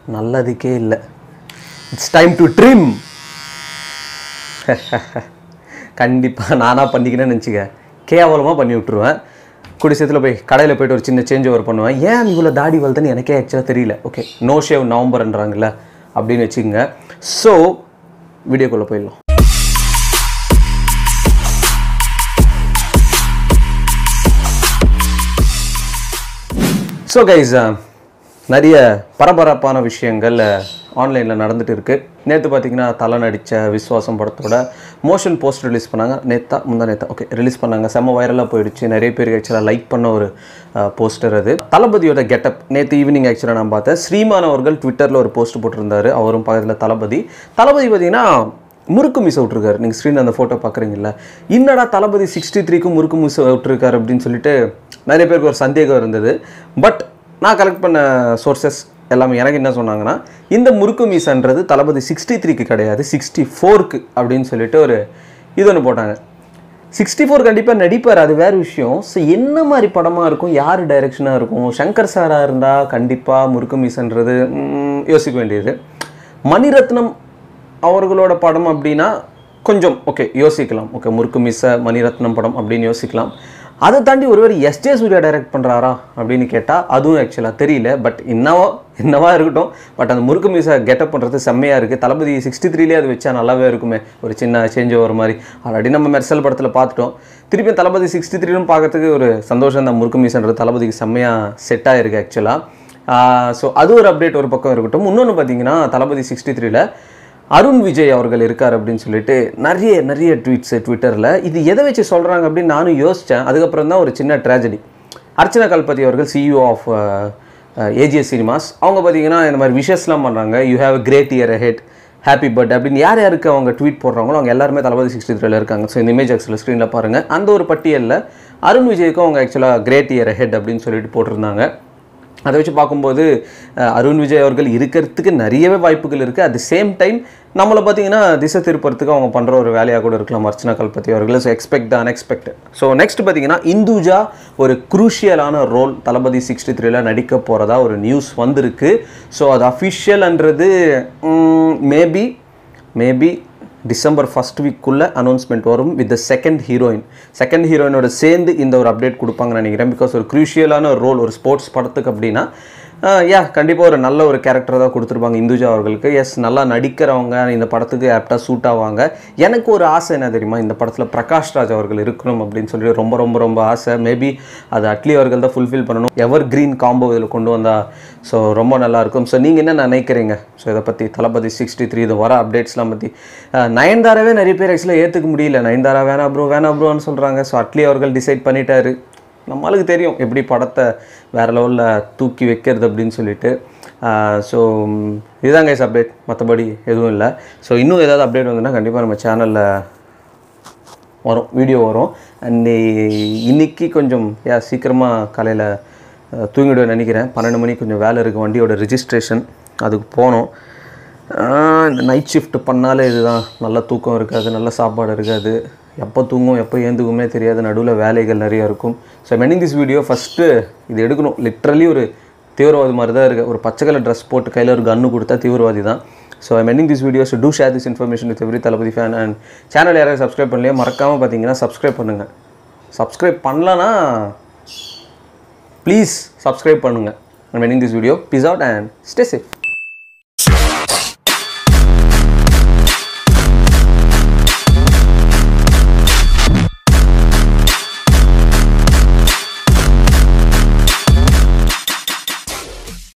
நல்லதுக்கே இல்லை it's time to trim கண்டிப்பாக நானாக பண்ணிக்கினேன்னு நினச்சிக்க கேவலமாக பண்ணி விட்ருவேன் கூடிய சீக்கிரத்தில் போய் கடையில் போயிட்டு ஒரு சின்ன சேஞ்ச் ஓவர் பண்ணுவேன் ஏன் இவ்வளோ தாடி வளர்த்துன்னு எனக்கே ஆக்சுவலாக தெரியல ஓகே நோ ஷேவ் நவம்பர்ன்றாங்கல்ல அப்படின்னு வச்சுக்கோங்க ஸோ வீடியோக்குள்ளே போயிடலாம் ஸோ கைஸ் நிறைய பரபரப்பான விஷயங்கள் ஆன்லைனில் நடந்துட்டு இருக்கு நேற்று பார்த்தீங்கன்னா தலை நடித்த விஸ்வாசம் படத்தோட மோஷன் போஸ்ட் ரிலீஸ் பண்ணாங்க நேத்தா முந்தா நேத்தா ஓகே ரிலீஸ் பண்ணாங்க செம்ம வைரலாக போயிடுச்சு நிறைய பேர் ஆக்சுவலாக லைக் பண்ண ஒரு போஸ்டர் அது தளபதியோட கெட்டப் நேற்று ஈவினிங் ஆக்சுவலாக நான் பார்த்தேன் ஸ்ரீமான் அவர்கள் ட்விட்டரில் ஒரு போஸ்ட் போட்டிருந்தாரு அவரும் பக்கத்தில் தளபதி தளபதி பார்த்தீங்கன்னா முறுக்கு மிஸ் விட்ருக்காரு நீங்கள் ஸ்க்ரீன் அந்த ஃபோட்டோ பார்க்குறீங்கல்ல என்னடா தளபதி சிக்ஸ்டி த்ரீக்கும் முறுக்கு மிஸ் விட்ருக்காரு அப்படின்னு சொல்லிட்டு நிறைய பேருக்கு ஒரு சந்தேகம் இருந்தது பட் நான் கலெக்ட் பண்ண சோர்சஸ் எல்லாமே எனக்கு என்ன சொன்னாங்கன்னா இந்த முறுக்கு மீசன்றது தளபதி சிக்ஸ்டி த்ரீக்கு கிடையாது சிக்ஸ்டி ஃபோருக்கு அப்படின்னு சொல்லிட்டு ஒரு இது ஒன்று போட்டாங்க சிக்ஸ்டி ஃபோர் கண்டிப்பாக நடிப்பார் அது வேறு விஷயம் ஸோ என்ன மாதிரி படமாக இருக்கும் யார் டைரக்ஷனாக இருக்கும் சங்கர் சாராக இருந்தால் கண்டிப்பாக முறுக்கு மீசன்றது ம், யோசிக்க வேண்டியது மணிரத்னம் அவர்களோட படம் அப்படின்னா கொஞ்சம் ஓகே யோசிக்கலாம் ஓகே முறுக்கு மிஸ்ஸ மணிரத்னம் படம் அப்படின்னு யோசிக்கலாம் அதை தாண்டி ஒருவர் எஸ்ஜே சூர்யா டைரக்ட் பண்ணுறாரா அப்படின்னு கேட்டால் அதுவும் ஆக்சுவலாக தெரியல பட் என்னவோ என்னவா இருக்கட்டும் பட் அந்த முறுக்கு மீசை கெட்டப் பண்ணுறது செம்மையாக இருக்குது தளபதி சிக்ஸ்டி த்ரீலேயே அது வச்சா நல்லாவே இருக்குமே ஒரு சின்ன சேஞ்ச் ஓவர் மாதிரி ஆல்ரெடி நம்ம மெர்சல் படத்தில் பார்த்துட்டோம் திருப்பி தளபதி சிக்ஸ்டி த்ரீலும் பார்க்கறதுக்கு ஒரு சந்தோஷம் தான் முறுக்கு மீசன்றது தளபதிக்கு செம்மையாக செட் ஆகிருக்கு ஆக்சுவலாக ஸோ அது ஒரு அப்டேட் ஒரு பக்கம் இருக்கட்டும் இன்னொன்று பார்த்தீங்கன்னா தளபதி சிக்ஸ்டி த்ரீல அருண் விஜய் அவர்கள் இருக்கார் அப்படின்னு சொல்லிட்டு நிறைய நிறைய ட்வீட்ஸு ட்விட்டரில் இது எதை வச்சு சொல்கிறாங்க அப்படின்னு நானும் யோசித்தேன் அதுக்கப்புறம் தான் ஒரு சின்ன ட்ராஜடி அர்ச்சனா கல்பதி அவர்கள் சிஇஓ ஆஃப் ஏஜிஎஸ் சினிமாஸ் அவங்க பார்த்தீங்கன்னா இந்த மாதிரி விஷஸ்லாம் பண்ணுறாங்க you have great year head happy birthday அப்படின்னு யார் யாருக்கு அவங்க ட்வீட் போடுறாங்களோ அவங்க எல்லாருமே தளபதி சிக்ஸ்டி த்ரீல இருக்காங்க ஸோ இந்த இமேஜ் ஆக்சுவலாக ஸ்க்ரீனில் பாருங்கள் அந்த ஒரு பட்டியலில் அருண் விஜய்க்கும் அவங்க ஆக்சுவலாக கிரேட் இயர் ஹெட் அப்படின்னு சொல்லிட்டு போட்டிருந்தாங்க அதை வச்சு பார்க்கும்போது அஹ், அருண் விஜய் அவர்கள் இருக்கிறதுக்கு நிறையவே வாய்ப்புகள் இருக்குது அட் தி சேம் டைம் நம்மளை பார்த்தீங்கன்னா திசை திருப்பறதுக்கு அவங்க பண்ணுற ஒரு வேலையாக கூட இருக்கலாம் அர்ச்சனா கல்பதி அவர்கள் so expect the unexpected so next பார்த்தீங்கன்னா இந்துஜா ஒரு குரூஷியலான ரோல் தளபதி சிக்ஸ்டி த்ரீல நடிக்க போகிறதா ஒரு நியூஸ் வந்திருக்கு ஸோ அது அஃபிஷியல்ன்றது மேபி மேபி டிசம்பர் ஃபர்ஸ்ட் வீக்குள்ளே அனௌன்ஸ்மெண்ட் வரும் with the second heroine second ஹீரோயினோட சேர்ந்து இந்த ஒரு அப்டேட் கொடுப்பாங்கன்னு நினைக்கிறேன் பிகாஸ் ஒரு க்ரூஷியலான ரோல் ஒரு ஸ்போர்ட்ஸ் படத்துக்கு அப்படின்னா யா கண்டிப்பாக ஒரு நல்ல ஒரு கேரக்டர் தான் கொடுத்துருப்பாங்க இந்துஜா அவர்களுக்கு எஸ் நல்லா நடிக்கிறவங்க இந்த படத்துக்கு ஆப்டாக சூட் ஆவாங்க எனக்கு ஒரு ஆசை என்ன தெரியுமா இந்த படத்தில் பிரகாஷ் ராஜ் அவர்கள் இருக்கணும் அப்படின்னு சொல்லி ரொம்ப ரொம்ப ரொம்ப ஆசை மேபி அது அட்லி அவர்கள் தான் ஃபுல்ஃபில் பண்ணணும் எவர் கிரீன் காம்போ இதில் கொண்டு வந்தா ஸோ ரொம்ப நல்லா இருக்கும் ஸோ நீங்கள் என்ன நினைக்கிறீங்க ஸோ இதை பற்றி தளபதி சிக்ஸ்டி த்ரீ இது வர அப்டேட்ஸ்லாம் பற்றி நயன்தாராவே நிறைய பேர் ஆக்சுவலாக ஏற்றுக்க முடியல நயன்தாரா வேணா ப்ரோ வேணா ப்ரோன்னு சொல்கிறாங்க ஸோ அட்லி அவர்கள் டிசைட் பண்ணிட்டாரு நம்மளுக்கு தெரியும் எப்படி படத்தை வேறு லெவலில் தூக்கி வைக்கிறது அப்படின்னு சொல்லிட்டு ஸோ இதுதான் கைஸ் அப்டேட் மற்றபடி எதுவும் இல்லை ஸோ இன்னும் ஏதாவது அப்டேட் வந்துன்னா கண்டிப்பாக நம்ம சேனலில் வரும் வீடியோ வரும் அண்ட் இன்னைக்கு கொஞ்சம் யா சீக்கிரமாக காலையில் தூங்கிடுவேன் நினைக்கிறேன் பன்னெண்டு மணிக்கு கொஞ்சம் வேலை இருக்குது வண்டியோட ரிஜிஸ்ட்ரேஷன் அதுக்கு போனோம் ஆஹ் இந்த நைட் ஷிஃப்ட் பண்ணாலே இதுதான் நல்ல தூக்கம் இருக்காது நல்ல சாப்பாடு இருக்காது எப்போ தூங்கும் எப்போ ஏந்துக்குமே தெரியாது நடுவில் வேலைகள் நிறைய இருக்கும் so meaning this video first இது எடுக்கணும் லிட்ரலி ஒரு தீவிரவாதி மாதிரி தான் இருக்குது ஒரு பச்சை கலர் ட்ரெஸ் போட்டு கையில் ஒரு கன்று கொடுத்தா தீவிரவாதி தான் so I meaning this videos to share this information with every Thalapathy fan and channel யாராவது சப்ஸ்கிரைப் பண்ணலையோ மறக்காமல் பார்த்தீங்கன்னா சப்ஸ்கிரைப் பண்ணுங்கள் சப்ஸ்கிரைப் பண்ணலன்னா ப்ளீஸ் சப்ஸ்கிரைப் பண்ணுங்கள் meaning this video peace out and stay safe